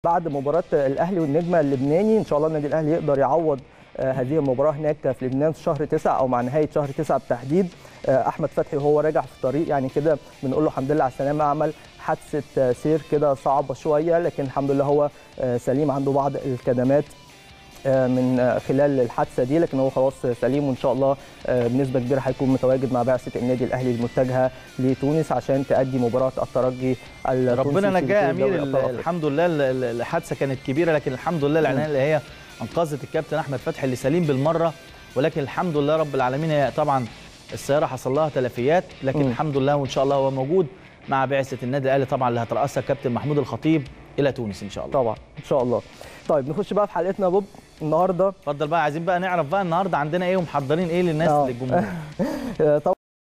بعد مباراه الاهلي والنجم اللبناني ان شاء الله النادي الاهلي يقدر يعوض آه، هذه المباراه هناك في لبنان في شهر 9 او مع نهايه شهر 9 بالتحديد آه، احمد فتحي وهو راجع في الطريق يعني كده بنقول له الحمد لله على السلامه عمل حادثه آه، سير كده صعبه شويه لكن الحمد لله هو آه، سليم عنده بعض الكدمات آه، من آه، خلال الحادثه دي لكن هو خلاص سليم وان شاء الله آه، بنسبه كبيره هيكون متواجد مع بعثه النادي الاهلي المتجهه لتونس عشان تأدي مباراه الترجي التونسي ربنا في نجاه يا بطولة امير دوري ال- أبطال أفريقيا. الحمد لله ال- ال- الحادثه كانت كبيره لكن الحمد لله العنايه اللي هي انقذت الكابتن احمد فتحي اللي سليم بالمره ولكن الحمد لله رب العالمين هي طبعا السياره حصل لها تلفيات لكن مم. الحمد لله وان شاء الله هو موجود مع بعثه النادي الاهلي طبعا اللي هترأسها الكابتن محمود الخطيب الى تونس ان شاء الله طبعا ان شاء الله طيب نخش بقى في حلقتنا يا بوب النهارده اتفضل بقى عايزين بقى نعرف بقى النهارده عندنا ايه ومحضرين ايه للناس آه. للجمهور آه، طبعا